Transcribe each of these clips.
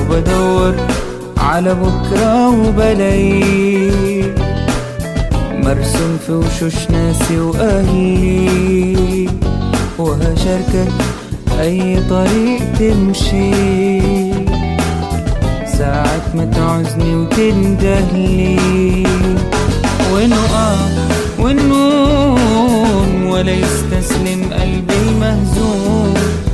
وبدور على بكرة وبلاقيه مرسوم في وشوش ناسي وأهلي وهشاركك أي طريق تمشي ساعة ما تعوزني وتندهلي ونقع ونقوم ولا يستسلم قلبي المهزوم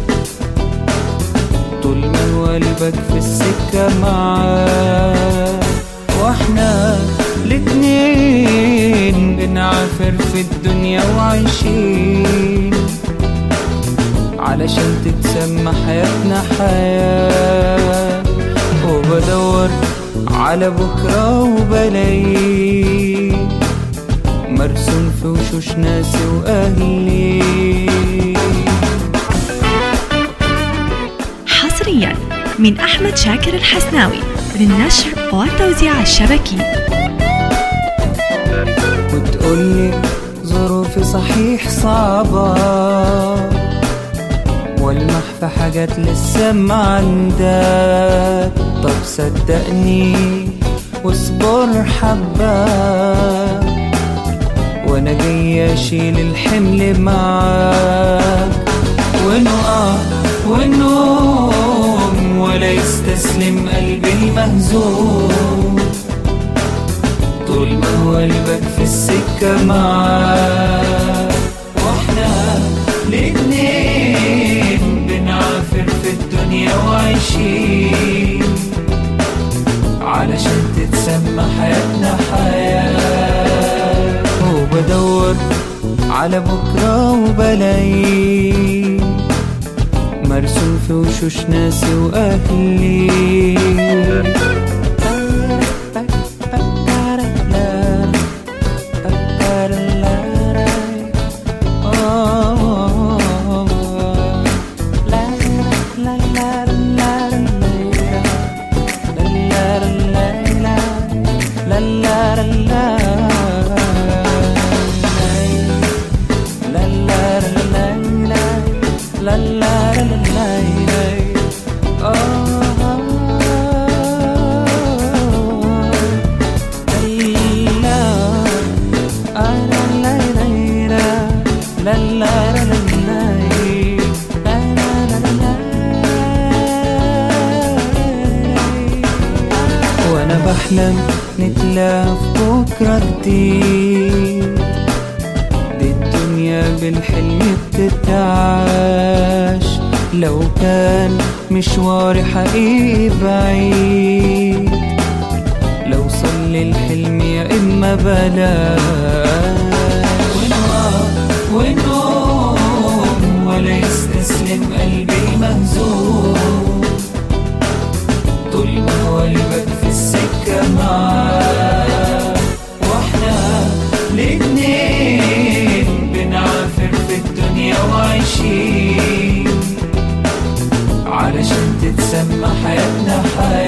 طول ما قلبك في السكة معاه واحنا الاتنين بنعافر في الدنيا وعايشين علشان تتسمى حياتنا حياة وبدور على بكرة وبلاقيه مرسوم في وشوش ناسي وأهلي حصريا من أحمد شاكر الحسناوي للنشر والتوزيع الشبكي وتقولي ظروفي صحيح صعبة والمح في حاجات لسه ما عندك طب صدقني واصبر حبة وانا جاي اشيل الحمل معاك ونقع ونقوم ولا يستسلم قلبي المهزوم طول ما هو قلبك في السكة معاه واحنا الاتنين بنعافر في الدنيا وعايشين علشان تتسمى حياتنا حياة وبدور على بكرة وبلاقيه مرسوم في وشوش ناسي وأهلي وانا بحلم نتلاقى في بكرة جديد دي الدنيا بالحلم بتتعاش لو كان مشواري حقيقي بعيد لو صلي الحلم يا اما بلاش ونقع ونقوم ولا يستسلم قلبي مهزوم طول ما هو قلبك في السكة معاه واحنا الاتنين بنعافر في الدنيا وعايشين علشان تتسمى حياتنا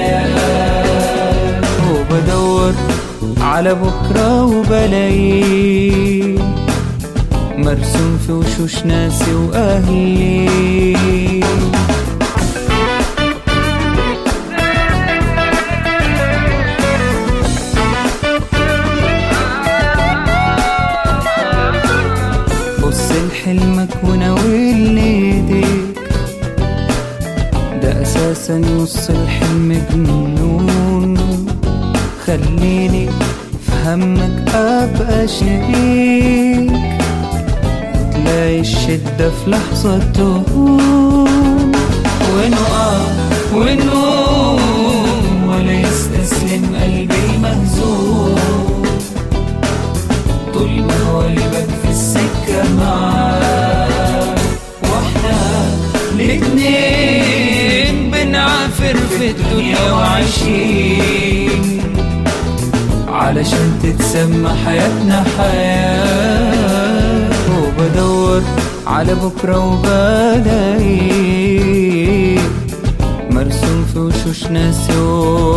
حياة وبدور على بكرة وبلاقيه مرسوم في وشوش ناسي وأهلي بص لحلمك وناول ايديك ده اساسا نص الحلم جنون خليني في همك ابقى شريك تلاقي الشدة في لحظة تهون ونقع ونقوم ولا يستسلم قلبي مهزوم طول ما هو قلبك في السكة معاه واحنا الاتنين بنعافر في الدنيا وعايشين علشان تتسمى حياتنا حياة وبدور على بكرة وبلاقيه مرسوم في وشوش ناسي